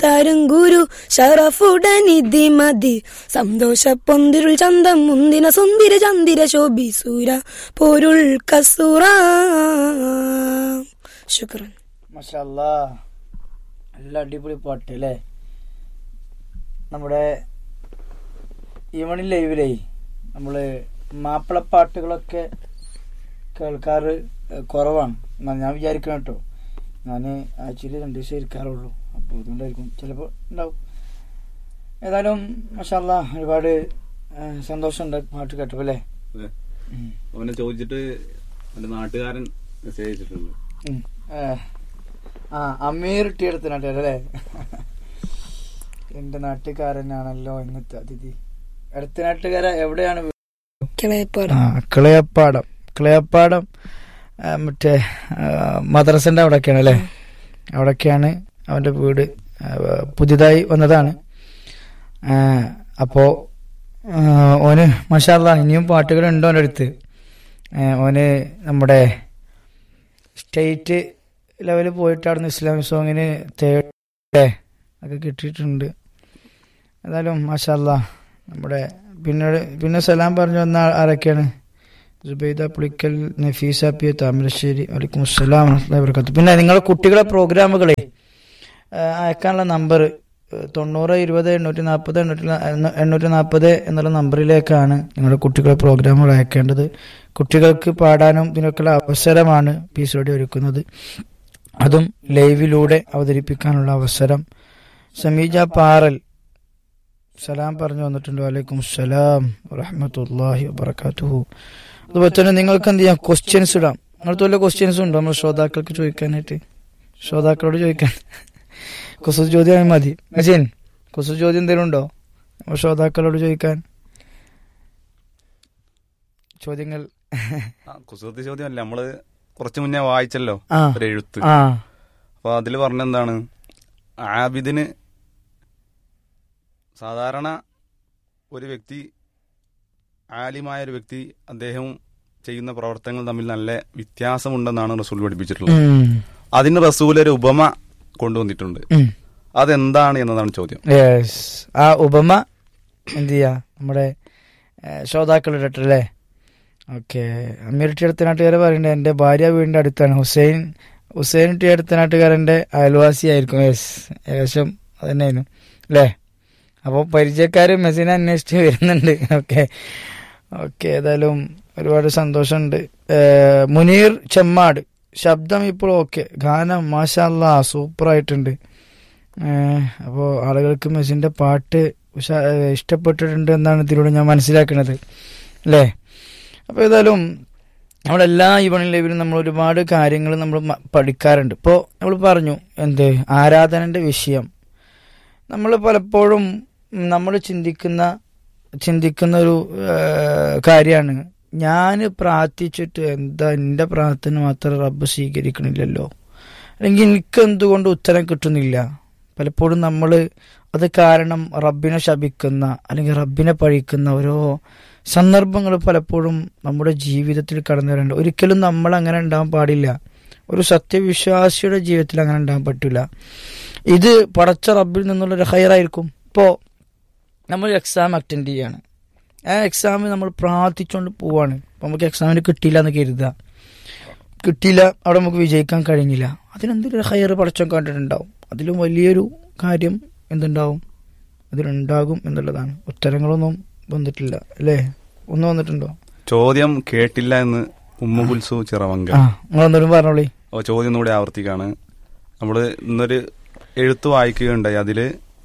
തരും ഗുരു ഷറഫുടനിധി മതി സന്തോഷ പൊന്തിരുൾ ചന്തം മുന്തിന സുന്ദിര ചന്ദിര ശോഭിസൂര പൊരുൾ കസൂറ ശുക്രൻ മഷാല്ലാ നല്ല അടിപൊളി പാട്ട് അല്ലേ നമ്മുടെ ഈവണി ലൈവിലേ നമ്മള് മാപ്പിളപ്പാട്ടുകളൊക്കെ കേൾക്കാറ് ഏഹ്, കുറവാണ് എന്നാ ഞാൻ വിചാരിക്കണം കേട്ടോ ഞാൻ ആഴ്ചയിൽ രണ്ട് ദിവസം ഇരിക്കാറുള്ളൂ അപ്പോൾ അതുകൊണ്ടായിരിക്കും ചിലപ്പോൾ ഉണ്ടാവും ഏതായാലും മഷാല്ല ഒരുപാട് ഏഹ്, സന്തോഷമുണ്ട് പാട്ട് കേട്ടപ്പോൾ അല്ലേ അതെ. ഉം. അവനെ ചോദിച്ചിട്ട് എന്റെ നാട്ടുകാരൻ മെസ്സേജ് അയച്ചിട്ടുണ്ട് ഉം. ഏഹ്. ആ അമീർ ടിയെടുത്തിനാട്ടെ അല്ലേ എന്റെ നാട്ടുകാരനാണല്ലോ ഇന്നത്തെ അതിഥി അടുത്ത നാട്ടുകാര എവിടെയാണ് വീ- കിളയപ്പാട് ആ കിളയപ്പാടം കിളയപ്പാടം ആ, മറ്റേ ആ, മദ്രസന്റെ അവിടെയൊക്കെയാണ് അല്ലേ അവിടെയൊക്കെയാണ് അവന്റെ വീട് ആ, പുതിയതായി വന്നതാണ് ആ, അപ്പോ ആ, ഓന് മഷാല്ല ഇനിയും പാട്ടുകൾ ഉണ്ടോ അവൻ്റെ അടുത്ത് ആ, ഓന് നമ്മുടെ സ്റ്റേറ്റ് ലെവലിൽ പോയിട്ട് അവിടുന്ന് ഇസ്ലാമിക് സോങ്ങിന് തേർഡ് ഒക്കെ കിട്ടിയിട്ടുണ്ട് ഏതായാലും മാഷല്ല നമ്മുടെ പിന്നെ പിന്നെ സലാം പറഞ്ഞു വന്ന ആ- ആരൊക്കെയാണ് ജുബൈദ പുളിക്കൽ നഫീസ പി താമരശ്ശേരി വലൈക്കും അസ്സലാം വറഹ്മത്തുള്ളാഹി വബറകാതുഹു പിന്നെ നിങ്ങളുടെ കുട്ടികളെ പ്രോഗ്രാമുകളെ ആ, അയക്കാനുള്ള നമ്പർ തൊണ്ണൂറ് ഇരുപത് എണ്ണൂറ്റി നാൽപ്പത് എണ്ണൂറ്റി നാ- എണ്ണ- എണ്ണൂറ്റി നാൽപ്പത് എന്നുള്ള നമ്പറിലേക്കാണ് നിങ്ങളുടെ കുട്ടികളെ പ്രോഗ്രാമുകൾ അയക്കേണ്ടത് കുട്ടികൾക്ക് പാടാനും ഇതിനൊക്കെയുള്ള അവസരമാണ് പീസ് റേഡിയോ ഒരുക്കുന്നത് അതും ലൈവിലൂടെ അവതരിപ്പിക്കാനുള്ള അവസരം സമീജ പാറൽ സലാം പറഞ്ഞു വന്നിട്ടുണ്ട് വലൈക്കും സലാം വറഹമത്തല്ലാഹി വബർക്കാത്തുഹു അതുപോലെ തന്നെ നിങ്ങൾക്ക് എന്ത് ചെയ്യാം ക്വസ്റ്റ്യൻസ് ഇടാം നിങ്ങൾക്ക് വല്ല ക്വസ്റ്റ്യൻസ് ഉണ്ടോ നമ്മൾ ശ്രോതാക്കൾക്ക് ചോദിക്കാനായിട്ട് ശ്രോതാക്കളോട് ചോദിക്കാൻ കുസു ചോദ്യം മതി അജിൻ കുസു ചോദ്യം എന്തെങ്കിലും ഉണ്ടോ നമ്മൾ ശ്രോതാക്കളോട് ചോദിക്കാൻ ചോദ്യങ്ങൾ ആ, കുസൃതി ചോദ്യമല്ല നമ്മള് കുറച്ച് മുന്നേ വായിച്ചല്ലോ ആ ഒരു എഴുത്ത് ആ അപ്പൊ അതിൽ പറഞ്ഞെന്താണ് ആബിദിന് സാധാരണ ഒരു വ്യക്തി ആലിമായ ഒരു വ്യക്തി അദ്ദേഹം ചെയ്യുന്ന പ്രവർത്തനങ്ങൾ തമ്മിൽ നല്ല വ്യത്യാസമുണ്ടെന്നാണ് റസൂൽ പഠിപ്പിച്ചിട്ടുള്ളത് ഉം. അതിന് അതിന് റസൂൽ ഒരു ഉപമ കൊണ്ടുവന്നിട്ടുണ്ട് ഉം. അതെന്താണ് എന്നതാണ് ചോദ്യം യെസ് ആ ഉപമ എന്ത് ചെയ്യാ നമ്മുടെ ശ്രോതാക്കൾ ഇടട്ടല്ലേ ഓക്കെ അമീർ ടി അടുത്ത നാട്ടുകാരെ പറയണ്ടേ എൻ്റെ ഭാര്യ വീടിൻ്റെ അടുത്താണ് ഹുസൈൻ ഹുസൈൻ ടി അടുത്ത നാട്ടുകാരൻ്റെ അയൽവാസി ആയിരിക്കും യെസ് ഏകദേശം അത് തന്നെയായിരുന്നു അല്ലേ അപ്പോൾ പരിചയക്കാർ മെസ്സിനെ അന്വേഷിച്ച് വരുന്നുണ്ട് ഓക്കെ ഓക്കെ ഏതായാലും ഒരുപാട് സന്തോഷമുണ്ട് ഏഹ്, മുനീർ ചെമ്മാട് ശബ്ദം ഇപ്പോൾ ഓക്കെ ഗാനം മാഷാല്ല സൂപ്പറായിട്ടുണ്ട് അപ്പോൾ ആളുകൾക്ക് മെസ്സിന്റെ പാട്ട് ഉഷാ- ഏഹ് ഇഷ്ടപ്പെട്ടിട്ടുണ്ട് എന്നാണ് ഇതിലൂടെ ഞാൻ മനസ്സിലാക്കുന്നത് അല്ലേ അപ്പോൾ ഏതായാലും നമ്മളെല്ലാ ഈവണി ലൈവിലും നമ്മൾ ഒരുപാട് കാര്യങ്ങൾ നമ്മൾ മ- പഠിക്കാറുണ്ട് ഇപ്പോൾ നമ്മൾ പറഞ്ഞു എന്ത് ആരാധനന്റെ വിഷയം നമ്മൾ പലപ്പോഴും നമ്മൾ ചിന്തിക്കുന്ന ചിന്തിക്കുന്ന ഒരു കാര്യമാണ് ഞാൻ പ്രാർത്ഥിച്ചിട്ട് എന്താ എൻ്റെ പ്രാർത്ഥന മാത്രം റബ്ബ് സ്വീകരിക്കണില്ലല്ലോ അല്ലെങ്കിൽ എനിക്ക് എന്തുകൊണ്ട് ഉത്തരം കിട്ടുന്നില്ല പലപ്പോഴും നമ്മൾ അത് കാരണം റബ്ബിനെ ശപിക്കുന്ന അല്ലെങ്കിൽ റബ്ബിനെ പഴിക്കുന്ന ഓരോ സന്ദർഭങ്ങൾ പലപ്പോഴും നമ്മുടെ ജീവിതത്തിൽ കടന്നു വരേണ്ട ഒരിക്കലും നമ്മൾ അങ്ങനെ ഉണ്ടാകാൻ പാടില്ല ഒരു സത്യവിശ്വാസിയുടെ ജീവിതത്തിൽ അങ്ങനെ ഉണ്ടാകാൻ പറ്റില്ല ഇത് പടച്ച റബ്ബിൽ നിന്നുള്ളൊരു ഹയറായിരിക്കും ഇപ്പോൾ നമ്മൾ എക്സാം അറ്റൻഡ് ചെയ്യാണ് ആ എക്സാമിൽ നമ്മൾ പ്രാർത്ഥിച്ചുകൊണ്ട് പോവാണ് അപ്പോൾ നമുക്ക് എക്സാമിന് കിട്ടിയില്ല എന്ന് കരുതുക കിട്ടിയില്ല അവിടെ നമുക്ക് വിജയിക്കാൻ കഴിഞ്ഞില്ല അതിനെന്തൊരു ഹയർ പടച്ചം കണ്ടിട്ടുണ്ടാവും അതിലും വലിയൊരു കാര്യം എന്തുണ്ടാവും അതിലുണ്ടാകും എന്നുള്ളതാണ് ഉത്തരങ്ങളൊന്നും വന്നിട്ടില്ല അല്ലേ ഒന്നും വന്നിട്ടുണ്ടോ ചോദ്യം കേട്ടില്ല എന്ന് ഉമ്മുകുൽസു ചിറവങ്ക ആ നിങ്ങളൊന്നും പറഞ്ഞോളി ഓ ചോദ്യം ഒന്നുകൂടി ആവർത്തിക്കാണ് നമ്മൾ ഇന്നൊരു എഴുത്ത് വായിക്കുകയുണ്ടായി അതില്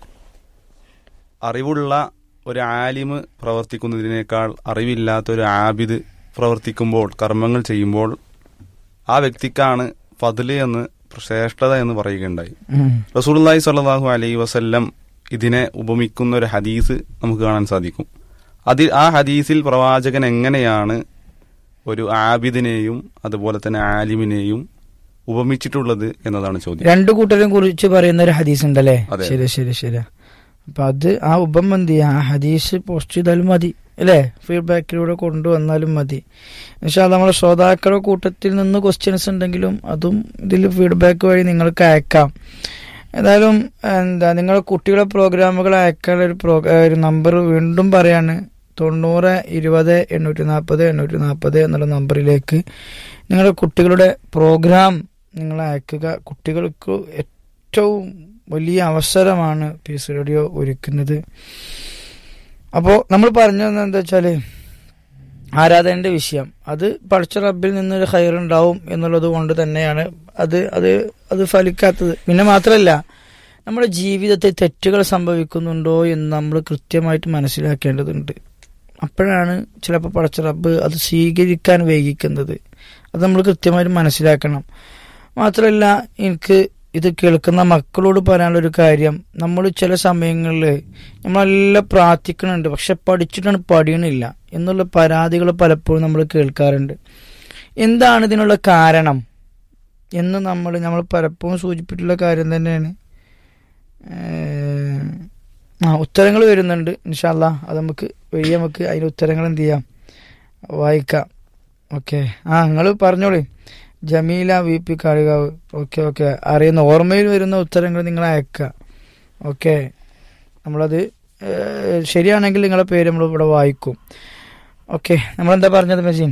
അറിവുള്ള ഒരു ആലിമ് പ്രവർത്തിക്കുന്നതിനേക്കാൾ അറിവില്ലാത്ത ഒരു ആബിദ് പ്രവർത്തിക്കുമ്പോൾ കർമ്മങ്ങൾ ചെയ്യുമ്പോൾ ആ വ്യക്തിക്കാണ് ഫതില് എന്ന് ശ്രേഷ്ഠത എന്ന് പറയുകയുണ്ടായി ഉം. റസൂലുള്ളാഹി സ്വല്ലല്ലാഹു അലൈഹി വസല്ലം ഇതിനെ ഉപമിക്കുന്ന ഒരു ഹദീസ് നമുക്ക് കാണാൻ സാധിക്കും അതിൽ ആ ഹദീസിൽ പ്രവാചകൻ എങ്ങനെയാണ് ഒരു ആബിദിനെയും അതുപോലെ തന്നെ ആലിമിനെയും ഉപമിച്ചിട്ടുള്ളത് എന്നതാണ് ചോദ്യം രണ്ടു കൂട്ടരെയും കുറിച്ച് പറയുന്ന ഒരു ഹദീസ് ഉണ്ടല്ലേ അതെ. ശരി ശരി ശരി അപ്പൊ അത് ആ ഉപം എന്ത് ചെയ്യാ ആ ഹദീസ് പോസ്റ്റ് ചെയ്താലും മതി അല്ലേ ഫീഡ്ബാക്കിലൂടെ കൊണ്ടുവന്നാലും മതി പക്ഷെ നമ്മളെ ശ്രോതാക്കളുടെ കൂട്ടത്തിൽ നിന്ന് ക്വസ്റ്റ്യൻസ് ഉണ്ടെങ്കിലും അതും ഇതിൽ ഫീഡ്ബാക്ക് വഴി നിങ്ങൾക്ക് അയക്കാം ഏതായാലും എന്താ നിങ്ങളുടെ കുട്ടികളെ പ്രോഗ്രാമുകൾ അയക്കാനുള്ള ഒരു പ്രോ ഒരു നമ്പർ വീണ്ടും പറയാണ് തൊണ്ണൂറ് ഇരുപത് എണ്ണൂറ്റി നാൽപ്പത് എണ്ണൂറ്റി നാൽപ്പത് എന്നുള്ള നമ്പറിലേക്ക് നിങ്ങളുടെ കുട്ടികളുടെ പ്രോഗ്രാം നിങ്ങൾ അയക്കുക കുട്ടികൾക്ക് ഏറ്റവും വലിയ അവസരമാണ് പീസ് റേഡിയോ ഒരുക്കുന്നത് അപ്പോൾ നമ്മൾ പറഞ്ഞത് എന്താ വെച്ചാൽ ആരാധനന്റെ വിഷയം അത് പഠിച്ച റബ്ബിൽ നിന്നൊരു ഹയറുണ്ടാവും എന്നുള്ളത് കൊണ്ട് തന്നെയാണ് അത് അത് അത് ഫലിക്കാത്തത് പിന്നെ മാത്രമല്ല നമ്മുടെ ജീവിതത്തിൽ തെറ്റുകൾ സംഭവിക്കുന്നുണ്ടോ എന്ന് നമ്മൾ കൃത്യമായിട്ട് മനസ്സിലാക്കേണ്ടതുണ്ട് അപ്പോഴാണ് ചിലപ്പോൾ പടച്ച റബ്ബ് അത് സ്വീകരിക്കാൻ വൈകിക്കുന്നത് അത് നമ്മൾ കൃത്യമായിട്ട് മനസ്സിലാക്കണം മാത്രമല്ല എനിക്ക് ഇത് കേൾക്കുന്ന മക്കളോട് പറയാനുള്ള ഒരു കാര്യം നമ്മൾ ചില സമയങ്ങളിൽ നമ്മളെല്ലാം പ്രാർത്ഥിക്കുന്നുണ്ട് പക്ഷെ പഠിച്ചിട്ടാണ് പഠിയണില്ല എന്നുള്ള പരാതികൾ പലപ്പോഴും നമ്മൾ കേൾക്കാറുണ്ട് എന്താണ് ഇതിനുള്ള കാരണം എന്ന് നമ്മൾ നമ്മൾ പലപ്പോഴും സൂചിപ്പിച്ചിട്ടുള്ള കാര്യം തന്നെയാണ് ഏഹ്, ആ ഉത്തരങ്ങൾ വരുന്നുണ്ട് ഇൻഷാല്ല അത് നമുക്ക് വഴി നമുക്ക് അതിൻ്റെ ഉത്തരങ്ങൾ എന്ത് ചെയ്യാം വായിക്കാം ഓക്കെ ആ നിങ്ങൾ പറഞ്ഞോളി Jameela V P Kalikavu okay okay അറിയുന്ന ഓർമ്മയിൽ വരുന്ന ഉത്തരങ്ങൾ നിങ്ങൾ അയക്കുക ഓക്കെ നമ്മളത് ഏഹ്, ശരിയാണെങ്കിൽ നിങ്ങളുടെ പേര് നമ്മൾ ഇവിടെ വായിക്കും ഓക്കെ നമ്മളെന്താ പറഞ്ഞത് മജീൻ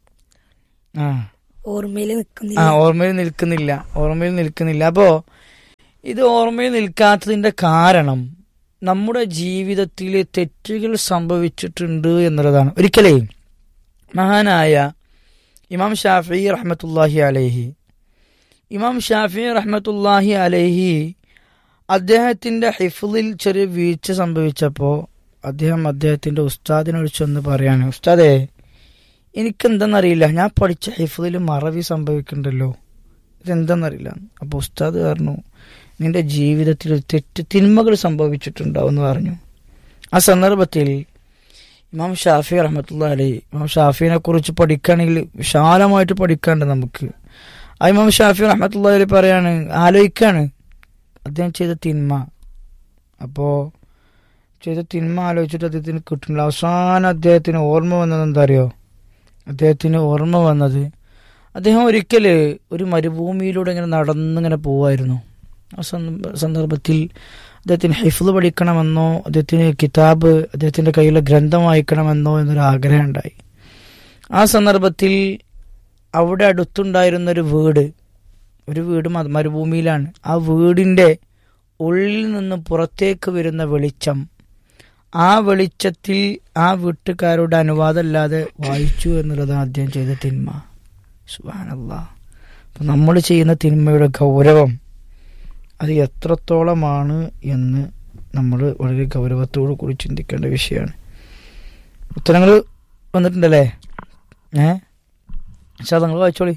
ആ ഓർമ്മയിൽ ആ നിൽക്കുന്നില്ല ഓർമ്മയിൽ നിൽക്കുന്നില്ല ഓർമ്മയിൽ നിൽക്കുന്നില്ല അപ്പോ ഇത് ഓർമ്മയിൽ നിൽക്കാത്തതിന്റെ കാരണം നമ്മുടെ ജീവിതത്തിൽ തെറ്റുകൾ സംഭവിച്ചിട്ടുണ്ട് എന്നുള്ളതാണ് ഒരിക്കലേ മഹാനായ ഇമാം ഷാഫി റഹ്മത്തുല്ലാഹി അലൈഹി ഇമാം ഷാഫി റഹ്മത്തുല്ലാഹി അലൈഹി അദ്ദേഹത്തിന്റെ ഹിഫ്ലിൽ ചെറിയ വീഴ്ച സംഭവിച്ചപ്പോൾ അദ്ദേഹം അദ്ദേഹത്തിന്റെ ഉസ്താദിനോട് ചെന്ന് പറയാണ് ഉസ്താദേ എനിക്കെന്തെന്നറിയില്ല ഞാൻ പഠിച്ച ഹിഫ്ലിൽ മറവി സംഭവിക്കുന്നുണ്ടല്ലോ ഇതെന്തെന്നറിയില്ല അപ്പോൾ ഉസ്താദ് പറഞ്ഞു നിന്റെ ജീവിതത്തിൽ ഒരു തെറ്റ് തിന്മകൾ സംഭവിച്ചിട്ടുണ്ടാവും എന്ന് പറഞ്ഞു ആ സന്ദർഭത്തിൽ ഇമാം ഷാഫി റഹ്മത്തുള്ള അലി ഇമാം ഷാഫിനെ കുറിച്ച് പഠിക്കുകയാണെങ്കിൽ വിശാലമായിട്ട് പഠിക്കാണ്ട് നമുക്ക് ആ ഇമാം ഷാഫി റഹ്മത്തുള്ള അലി പറയാണ് ആലോചിക്കാണ് അദ്ദേഹം ചെയ്ത തിന്മ അപ്പോൾ ചെയ്ത തിന്മ ആലോചിച്ചിട്ട് അദ്ദേഹത്തിന് കിട്ടുന്നില്ല അവസാനം അദ്ദേഹത്തിന് ഓർമ്മ വന്നത് എന്താ അറിയോ അദ്ദേഹത്തിന് ഓർമ്മ വന്നത് അദ്ദേഹം ഒരിക്കൽ ഒരു മരുഭൂമിയിലൂടെ ഇങ്ങനെ നടന്നിങ്ങനെ പോവായിരുന്നു ആ സന്ദ- സന്ദർഭത്തിൽ അദ്ദേഹത്തിന് ഹിഫ്ല് പഠിക്കണമെന്നോ അദ്ദേഹത്തിന് കിതാബ് അദ്ദേഹത്തിന്റെ കയ്യിലെ ഗ്രന്ഥം വായിക്കണമെന്നോ എന്നൊരു ആഗ്രഹം ഉണ്ടായി ആ സന്ദർഭത്തിൽ അവിടെ അടുത്തുണ്ടായിരുന്ന ഒരു വീട് ഒരു വീട് മ- മരുഭൂമിയിലാണ് ആ വീടിന്റെ ഉള്ളിൽ നിന്ന് പുറത്തേക്ക് വരുന്ന വെളിച്ചം ആ വെളിച്ചത്തിൽ ആ വീട്ടുകാരുടെ അനുവാദമല്ലാതെ വായിച്ചു എന്നുള്ളതാണ് അദ്ദേഹം ചെയ്ത തിന്മ സുബാനല്ല അപ്പം നമ്മൾ ചെയ്യുന്ന തിന്മയുടെ ഗൗരവം അത് എത്രത്തോളമാണ് എന്ന് നമ്മൾ വളരെ ഗൗരവത്തോടു കൂടി ചിന്തിക്കേണ്ട വിഷയമാണ് ഉത്തരങ്ങൾ വന്നിട്ടുണ്ടല്ലേ ഏ പക്ഷേ നിങ്ങൾ വായിച്ചോളി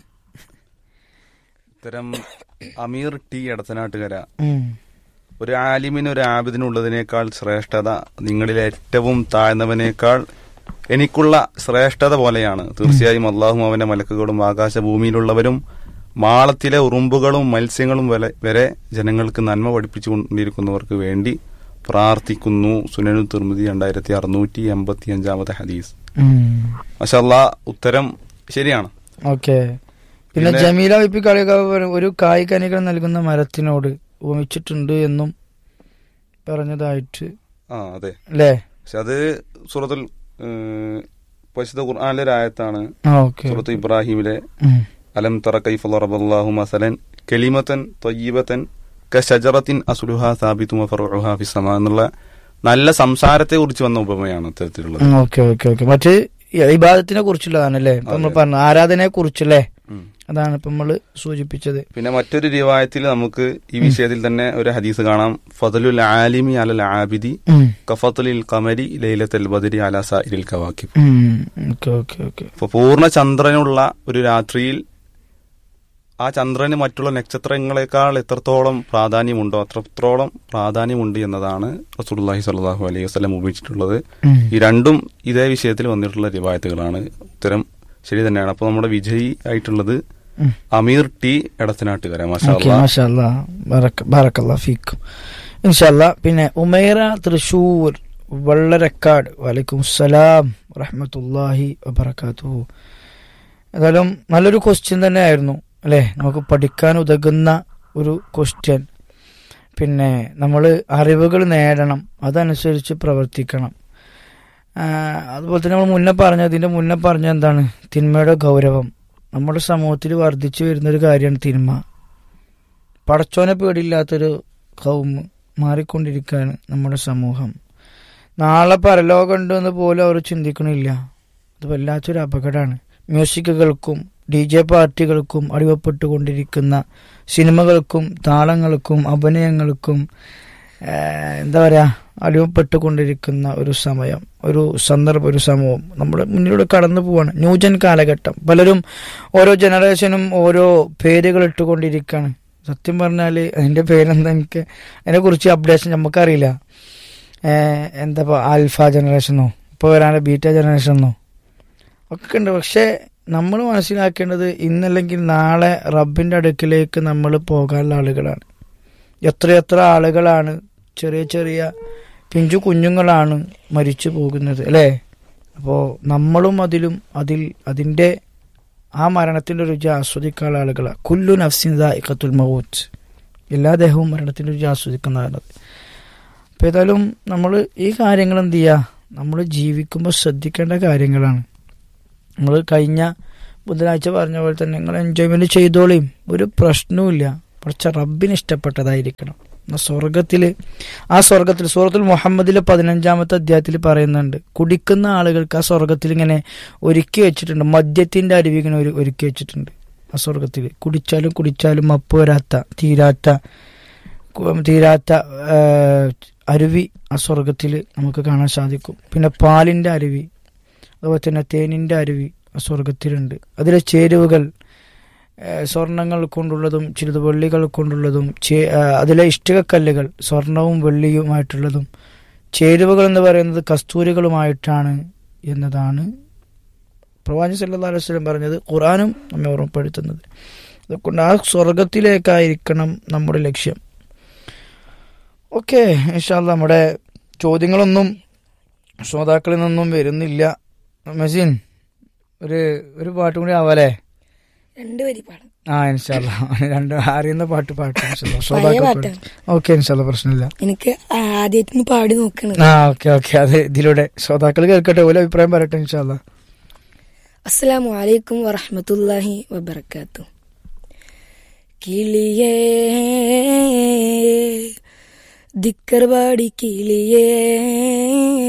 ഇത്തരം അമീർ ടി എടത്തനാട്ടുകര ഉം. ഒരു ആലിമിന് ഒരു ആബിദിനുള്ളതിനേക്കാൾ ശ്രേഷ്ഠത നിങ്ങളിൽ ഏറ്റവും താഴ്ന്നവനേക്കാൾ എനിക്കുള്ള ശ്രേഷ്ഠത പോലെയാണ് തീർച്ചയായും അള്ളാഹും അവന്റെ മലക്കുകളും ആകാശഭൂമിയിലുള്ളവരും മാളത്തിലെ ഉറുമ്പുകളും മത്സ്യങ്ങളും വരെ വരെ ജനങ്ങൾക്ക് നന്മ പഠിപ്പിച്ചുകൊണ്ടിരിക്കുന്നവർക്ക് വേണ്ടി പ്രാർത്ഥിക്കുന്നു സുനനു തിർമിതി രണ്ടായിരത്തി അറുന്നൂറ്റി എൺപത്തി അഞ്ചാമത്തെ ഹദീസ് ഉം. മഷാല്ലാ ഉത്തരം ശരിയാണ് ഓക്കെ പിന്നെ പിന്നെ- ജമീല വിപ്പി കളികാവ് ഒരു കായ്കനികൾ നൽകുന്ന മരത്തിനോട് ഉപമിച്ചിട്ടുണ്ട് എന്നും പറഞ്ഞതായിട്ട് ആ അതെ അല്ലേ പക്ഷെ അത് സൂറത്തുൽ ഏഹ്, പരിശുദ്ധ ഖുർആാനിലെ ഒരു ആയത്താണ് ആ ഓക്കെ സൂറത്ത് ഇബ്രാഹിമിലെ ഉം. അലം തറ കൈഫ റബ്ബല്ലാഹു മസലൻ കലിമത്തൻ തൊയ്യബത്തൻ കഷജറത്തിൻ അസുലുഹ സാബിത്തുമ ഫറുഹ ഫിസമ എന്നുള്ള നല്ല സംസാരത്തെ കുറിച്ച് വന്ന ഉപമയാണ് ഇത്തരത്തിലുള്ളത് ഉം, ഓക്കെ ഓക്കെ ഓക്കെ മറ്റ് ഈ ഇബാദത്തിനെ കുറിച്ചുള്ളതാണല്ലേ ഇപ്പൊ നമ്മൾ അതെ. പറഞ്ഞു ആരാധനയെ കുറിച്ചല്ലേ ഉം. അതാണ് ഇപ്പൊ നമ്മള് സൂചിപ്പിച്ചത് പിന്നെ മറ്റൊരു റിവായത്തിൽ നമുക്ക് ഈ വിഷയത്തിൽ തന്നെ ഒരു ഹദീസ് കാണാം ഫതലുൽ ആലിമി അലൽ ആബിദി ഉം. കഫത്തുലിൽ കമരി ലൈലത്തൽ ബദരി അല സൈരിൽ കവാക്കിബ് ഉം. ഓക്കെ ഓക്കെ ഓക്കെ ഇപ്പൊ പൂർണ്ണ ചന്ദ്രനുള്ള ഒരു രാത്രിയിൽ ആ ചന്ദ്രന് മറ്റുള്ള നക്ഷത്രങ്ങളെക്കാൾ എത്രത്തോളം പ്രാധാന്യമുണ്ടോ അത്രത്തോളം പ്രാധാന്യമുണ്ട് എന്നതാണ് റസൂലുള്ളാഹി സ്വല്ലല്ലാഹു അലൈഹി വസല്ലം ഉപയോഗിച്ചിട്ടുള്ളത് ഉം. ഈ രണ്ടും ഇതേ വിഷയത്തിൽ വന്നിട്ടുള്ള റിവായത്തുകളാണ് ഉത്തരം ശരി തന്നെയാണ് അപ്പൊ നമ്മുടെ വിജയി ആയിട്ടുള്ളത് ഉം. അമീർ ടി എടത്തനാട്ടുകര മാഷാ ഓക്കെ അല്ലാ. മാഷാല്ലാ ബറക്ക- ബറക്കല്ലാ ഫീക്കും ഇൻഷാല്ല പിന്നെ ഉമൈറ തൃശൂർ വള്ളരക്കാട് വലൈക്കും സലാം റഹ്മത്തുല്ലാഹി വബറകാത്തു ഏതായാലും നല്ലൊരു ക്വസ്റ്റ്യൻ തന്നെ ആയിരുന്നു അല്ലേ നമുക്ക് പഠിക്കാൻ ഉതകുന്ന ഒരു ക്വസ്റ്റ്യൻ പിന്നെ നമ്മൾ അറിവുകൾ നേടണം അതനുസരിച്ച് പ്രവർത്തിക്കണം ആ, അതുപോലെ തന്നെ നമ്മൾ മുന്നേ പറഞ്ഞ ഇതിന്റെ മുന്നേ പറഞ്ഞ എന്താണ് തിന്മയുടെ ഗൗരവം നമ്മുടെ സമൂഹത്തിൽ വർദ്ധിച്ചു വരുന്ന ഒരു കാര്യമാണ് തിന്മ പടച്ചോനെ പേടിയില്ലാത്തൊരു കൗമ് മാറിക്കൊണ്ടിരിക്കുകയാണ് നമ്മുടെ സമൂഹം നാളെ പരലോകം ഉണ്ടെന്ന് പോലും അവർ ചിന്തിക്കണില്ല അത് വല്ലാത്തൊരു അപകടമാണ് മ്യൂസിക്കുകൾക്കും ഡി ജെ പാർട്ടികൾക്കും അടിവപ്പെട്ടുകൊണ്ടിരിക്കുന്ന സിനിമകൾക്കും താളങ്ങൾക്കും അഭിനയങ്ങൾക്കും ആ, എന്താ പറയാ അടിമപ്പെട്ടുകൊണ്ടിരിക്കുന്ന ഒരു സമയം ഒരു സന്ദർഭം ഒരു സമൂഹം നമ്മുടെ മുന്നിലൂടെ കടന്നു പോവാണ് ന്യൂജൻ കാലഘട്ടം പലരും ഓരോ ജനറേഷനും ഓരോ പേരുകൾ ഇട്ടുകൊണ്ടിരിക്കുകയാണ് സത്യം പറഞ്ഞാൽ അതിന്റെ പേരെന്താ എനിക്ക് അതിനെ കുറിച്ച് അപ്ഡേഷൻ നമുക്കറിയില്ല ഏഹ് എന്താ ഇപ്പൊ ആൽഫ ജനറേഷനോ ഇപ്പോൾ വരാനുള്ള ബീറ്റ ജനറേഷനോ ഒക്കെ ഉണ്ട് പക്ഷെ നമ്മൾ മനസ്സിലാക്കേണ്ടത് ഇന്നല്ലെങ്കിൽ നാളെ റബ്ബിന്റെ അടുക്കിലേക്ക് നമ്മൾ പോകാനുള്ള ആളുകളാണ് എത്രയെത്ര ആളുകളാണ് ചെറിയ ചെറിയ പിഞ്ചു കുഞ്ഞുങ്ങളാണ് മരിച്ചു പോകുന്നത് അല്ലേ അപ്പോൾ നമ്മളും അതിലും അതിൽ അതിൻ്റെ ആ മരണത്തിൻ്റെ രുചി ആസ്വദിക്കാനുള്ള ആളുകളാണ് കുല്ലു നഫ്സിൻ ഇക്കത്തുൽ മൗത്ത് എല്ലാ ദേഹവും മരണത്തിൻ്റെ രുചി ആസ്വദിക്കുന്നതാണ് അപ്പോൾ ഏതായാലും നമ്മൾ ഈ കാര്യങ്ങൾ എന്ത് ചെയ്യുക നമ്മൾ ജീവിക്കുമ്പോൾ ശ്രദ്ധിക്കേണ്ട കാര്യങ്ങളാണ് നമ്മൾ കഴിഞ്ഞ ബുധനാഴ്ച പറഞ്ഞ പോലെ തന്നെ നിങ്ങൾ എൻജോയ്മെന്റ് ചെയ്തോളിയും ഒരു പ്രശ്നവുമില്ല കുറച്ച് റബ്ബിന് ഇഷ്ടപ്പെട്ടതായിരിക്കണം എന്നാ സ്വർഗത്തിൽ ആ സ്വർഗത്തിൽ സൂറത്തുൽ മുഹമ്മദിലെ പതിനഞ്ചാമത്തെ അധ്യായത്തിൽ പറയുന്നുണ്ട് കുടിക്കുന്ന ആളുകൾക്ക് ആ സ്വർഗത്തിൽ ഇങ്ങനെ ഒരുക്കി വെച്ചിട്ടുണ്ട് മദ്യത്തിന്റെ അരുവി ഇങ്ങനെ ഒരു ഒരുക്കി വെച്ചിട്ടുണ്ട് ആ സ്വർഗത്തിൽ കുടിച്ചാലും കുടിച്ചാലും മപ്പ് വരാത്ത തീരാത്ത കു- തീരാത്ത ആ, അരുവി ആ സ്വർഗത്തിൽ നമുക്ക് കാണാൻ സാധിക്കും പിന്നെ പാലിന്റെ അരുവി അതുപോലെ തന്നെ തേനിന്റെ അരുവി ആ സ്വർഗത്തിലുണ്ട് അതിലെ ചേരുവകൾ ആ, സ്വർണങ്ങൾ കൊണ്ടുള്ളതും ചിലത് വെള്ളികൾ കൊണ്ടുള്ളതും ചേ- ആ, അതിലെ ഇഷ്ടികക്കല്ലുകൾ സ്വർണവും വെള്ളിയുമായിട്ടുള്ളതും ചേരുവകൾ എന്ന് പറയുന്നത് കസ്തൂരികളുമായിട്ടാണ് എന്നതാണ് പ്രവാചകൻ സല്ലല്ലാഹു അലൈഹി വസല്ലം പറഞ്ഞത് ഖുറാനും നമ്മെ ഓർമ്മപ്പെടുത്തുന്നത് അതുകൊണ്ട് ആ സ്വർഗത്തിലേക്കായിരിക്കണം നമ്മുടെ ലക്ഷ്യം ഓക്കെ ഇൻഷാല്ല നമ്മുടെ ചോദ്യങ്ങളൊന്നും ശ്രോതാക്കളിൽ നിന്നൊന്നും വരുന്നില്ല മെസിൻ ഒരു ഒരു പാട്ടും കൂടി ആവാലേ രണ്ട് വരി പാടാം ആ ഇൻഷാല്ല രണ്ട് അറിയുന്ന പാട്ട് പാട്ട് പഴയ പാട്ടാണ് ഓക്കെ ഇൻഷാല്ല പ്രശ്നമില്ല എനിക്ക് ആദ്യമായിട്ട് പാടി നോക്കണത് ആ ഓക്കെ ഓക്കെ അത് ഇതിലൂടെ ശ്രോതാക്കൾ കേൾക്കട്ടെ ഓല അഭിപ്രായം പറയട്ടെ ഇൻഷാല്ല അസ്സലാമു അലൈക്കും വറഹ്മത്തുള്ളാഹി വബർക്കാത്തു കിളിയേ ദിക്കർവാടി കിളിയേ